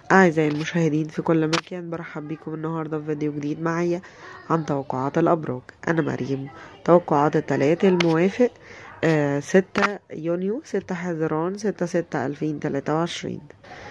أعزائي المشاهدين في كل مكان برحب بكم النهاردة في فيديو جديد معايا عن توقعات الأبراج أنا مريم توقعات التلات الموافق آه ستة يونيو ستة حزيران ستة ستة ألفين تلاتة وعشرين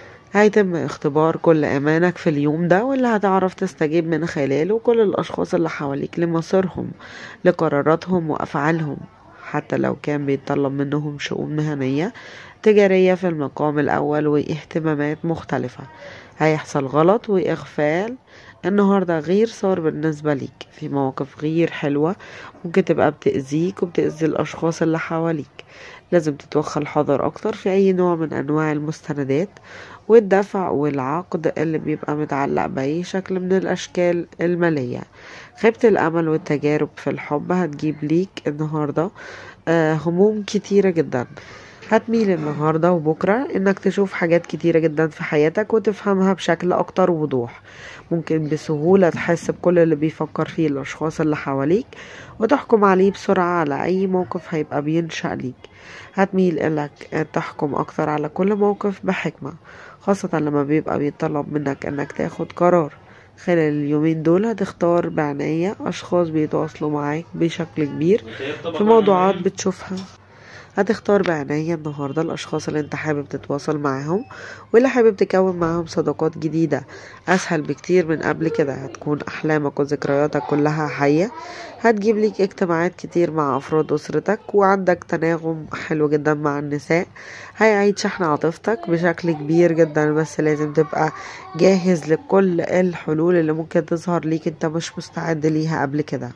هيتم اختبار كل أمانك في اليوم ده واللي هتعرف تستجيب من خلاله كل الأشخاص اللي حواليك لمصيرهم لقراراتهم وأفعالهم حتى لو كان بيتطلب منهم شؤون مهنية تجارية في المقام الأول واهتمامات مختلفة هيحصل غلط وإغفال النهاردة غير صار بالنسبة ليك في مواقف غير حلوة ممكن تبقى بتأذيك وبتأذي الأشخاص اللي حواليك لازم تتوخى الحذر أكتر في أي نوع من أنواع المستندات والدفع والعقد اللي بيبقى متعلق بأي شكل من الأشكال المالية خيبة الأمل والتجارب في الحب هتجيب ليك النهاردة آه هموم كتيرة جدا هتميل النهاردة وبكرة انك تشوف حاجات كتيرة جدا في حياتك وتفهمها بشكل اكتر وضوح ممكن بسهولة تحس بكل اللي بيفكر فيه الاشخاص اللي حواليك وتحكم عليه بسرعة على اي موقف هيبقى بينشأ ليك هتميل انك تحكم اكتر على كل موقف بحكمة خاصة لما بيبقى بيطلب منك انك تاخد قرار خلال اليومين دول هتختار بعناية أشخاص بيتواصلوا معاك بشكل كبير في موضوعات بتشوفها هتختار بعناية النهاردة الأشخاص اللي انت حابب تتواصل معاهم واللي حابب تكون معاهم صداقات جديدة أسهل بكتير من قبل كده هتكون أحلامك وذكرياتك كلها حية هتجيب ليك اجتماعات كتير مع أفراد أسرتك وعندك تناغم حلو جدا مع النساء هيعيد شحن عاطفتك بشكل كبير جدا بس لازم تبقى جاهز لكل الحلول اللي ممكن تظهر ليك انت مش مستعد ليها قبل كده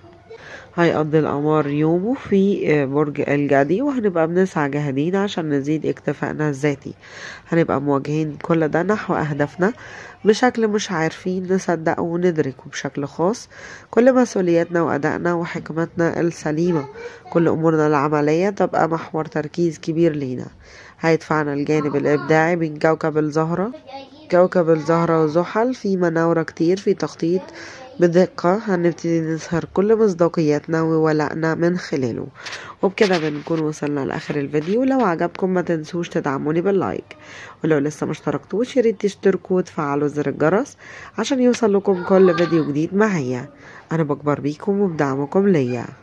هيقضي القمر يومه في برج الجدي وهنبقى بنسعى جاهدين عشان نزيد اكتفائنا الذاتي هنبقى مواجهين كل ده نحو أهدافنا بشكل مش عارفين نصدق وندركه بشكل خاص كل مسؤولياتنا وأدائنا وحكمتنا السليمة كل أمورنا العملية تبقى محور تركيز كبير لينا هيدفعنا الجانب الإبداعي من كوكب الزهرة كوكب الزهرة وزحل في مناورة كتير في تخطيط بدقة هنبتدي نظهر كل مصداقياتنا وولائنا من خلاله وبكده بنكون وصلنا لآخر الفيديو لو عجبكم ما تنسوش تدعموني باللايك ولو لسه مشتركتوش ياريت تشتركوا وتفعلوا زر الجرس عشان يوصل لكم كل فيديو جديد معايا أنا بكبر بيكم وبدعمكم ليا